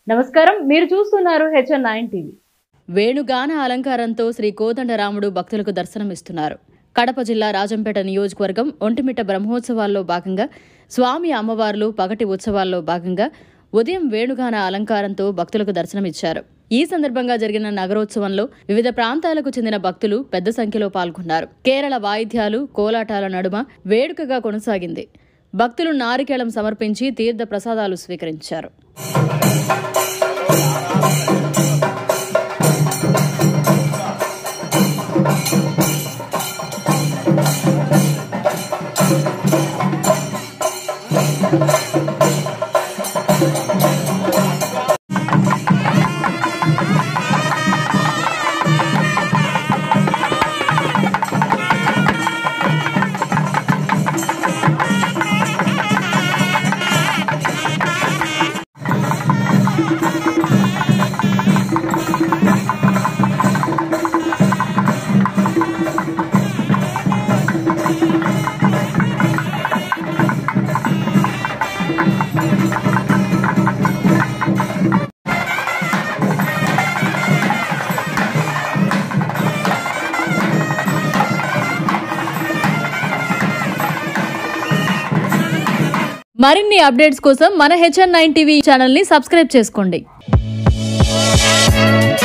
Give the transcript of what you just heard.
నమస్కారం మీరు చూస్తున్నారు హెచ్ఎన్ నైన్ టీవీ వేణుగాన అలంకారంతో శ్రీ కోదండరాముడు భక్తులకు దర్శనమిస్తున్నారు కడప జిల్లా రాజంపేట నియోజకవర్గం ఒంటిమిట్ట బ్రహ్మోత్సవాల్లో భాగంగా స్వామి అమ్మవార్లు పగటి ఉత్సవాల్లో భాగంగా ఉదయం వేణుగాన అలంకారంతో భక్తులకు దర్శనమిచ్చారు ఈ సందర్భంగా జరిగిన నగరోత్సవంలో వివిధ ప్రాంతాలకు చెందిన భక్తులు పెద్ద సంఖ్యలో పాల్గొన్నారు కేరళ వాయిద్యాలు కోలాటాల నడుమ వేడుకగా కొనసాగింది భక్తులు నారికేళం సమర్పించి తీర్థ ప్రసాదాలు స్వీకరించారు మరిన్ని అప్డేట్స్ కోసం మన హెచ్ఎన్ నైన్ టీవీ ఛానల్ని సబ్స్క్రైబ్ చేసుకోండి